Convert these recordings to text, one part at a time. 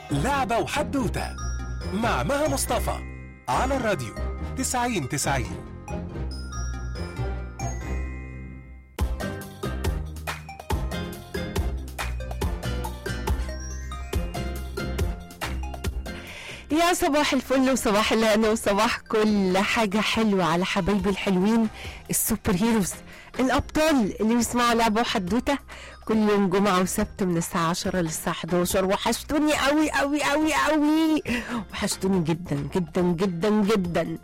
لعبة وحدوتة مع مها مصطفى على الراديو 90 90 يا صباح الفل وصباح الهنا وصباح كل حاجة حلوة على حبايبي الحلوين السوبر هيروز الأبطال اللي بيسمعوا لعبة وحدوتة كل يوم جمعة وسبت من الساعة 10 للساعة 11 وحشتوني قوي قوي قوي قوي وحشتوني جدا جدا جدا جدا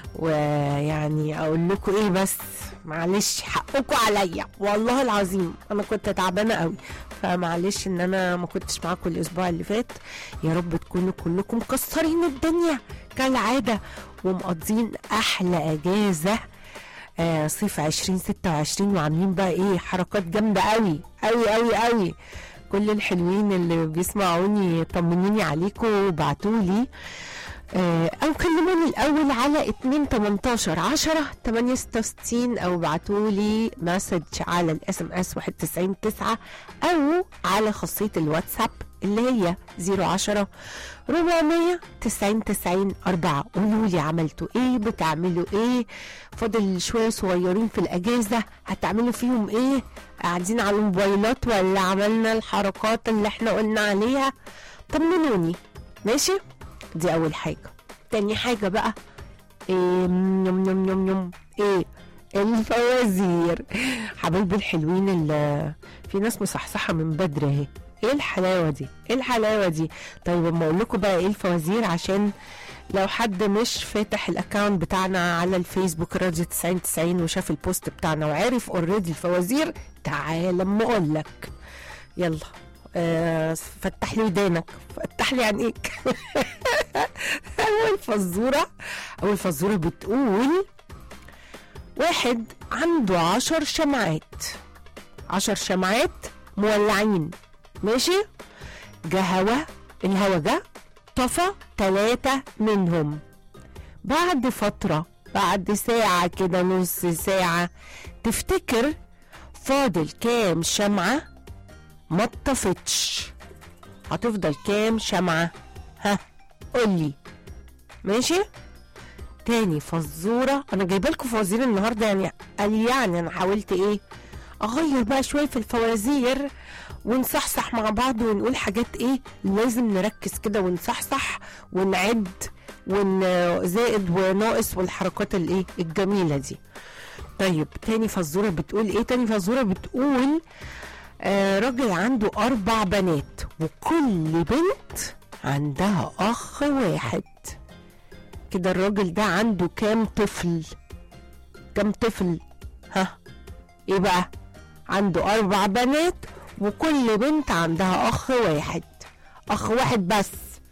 ويعني أقول لكم إيه بس معلش حقكم عليا والله العظيم أنا كنت تعبانة قوي فمعلش ان انا ما كنتش معاكم الاسبوع اللي فات يا رب تكونوا كلكم مكسرين الدنيا كالعاده ومقضين احلى اجازه آه صيف 2026 وعاملين بقى ايه حركات جامده قوي قوي قوي قوي كل الحلوين اللي بيسمعوني طمنوني عليكم وبعتولي آه، او كلموني الاول على 2 18 10 8 66 او ابعتوا لي مسج على الاس ام اس 91 9 او على خاصيه الواتساب اللي هي 010 400 90 90 4 قولوا لي عملتوا ايه بتعملوا ايه فاضل شويه صغيرين في الاجازه هتعملوا فيهم ايه قاعدين على الموبايلات ولا عملنا الحركات اللي احنا قلنا عليها طمنوني ماشي دي اول حاجه تاني حاجه بقى ايه يوم يوم يوم يوم ايه الفوازير حبايبي الحلوين اللي في ناس مصحصحه من بدري اهي ايه الحلاوه دي ايه الحلاوه دي طيب اما اقول لكم بقى ايه الفوازير عشان لو حد مش فاتح الاكونت بتاعنا على الفيسبوك راديو 90 90 وشاف البوست بتاعنا وعارف اوريدي الفوازير تعال اما اقول لك يلا آه فتح لي ودانك فتح لي عينيك اول فزوره اول فزوره بتقول واحد عنده عشر شمعات عشر شمعات مولعين ماشي جه هوا الهوا جه طفى ثلاثة منهم بعد فترة بعد ساعة كده نص ساعة تفتكر فاضل كام شمعة ما اتطفتش هتفضل كام شمعة ها قولي ماشي تاني فزورة انا جايبه لكم فوازير النهارده يعني قال يعني انا حاولت ايه اغير بقى شويه في الفوازير ونصحصح مع بعض ونقول حاجات ايه لازم نركز كده ونصحصح ونعد ونزائد وناقص والحركات الايه الجميله دي طيب تاني فزوره بتقول ايه تاني فزوره بتقول آه راجل عنده اربع بنات وكل بنت عندها اخ واحد كده الراجل ده عنده كام طفل كام طفل ها ايه بقى عنده اربع بنات وكل بنت عندها اخ واحد اخ واحد بس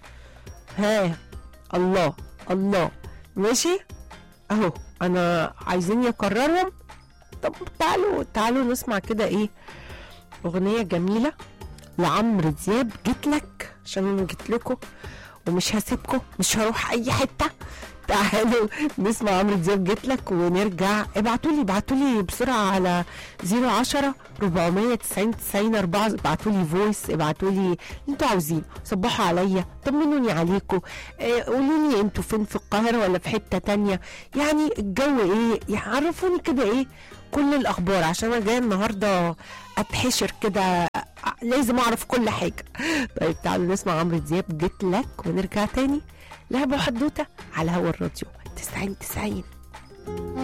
ها الله الله ماشي اهو انا عايزين يكررهم طب تعالوا تعالوا نسمع كده ايه اغنيه جميله لعمرو دياب جيت لك عشان انا جيت لكم ومش هسيبكم مش هروح اي حته تعالوا نسمع عمرو دياب جيت لك ونرجع ابعتوا لي ابعتوا لي بسرعه على 010 490 90 4 ابعتوا لي فويس ابعتوا لي اللي انتوا عاوزين صبحوا عليا طمنوني عليكم اه قولوا لي انتوا فين في القاهره ولا في حته تانية يعني الجو ايه يعني عرفوني كده ايه كل الاخبار عشان انا جايه النهارده اتحشر كده لازم اعرف كل حاجه طيب تعالوا نسمع عمرو دياب جيت لك ونرجع تاني لعبه حدوته على هوا الراديو 90 90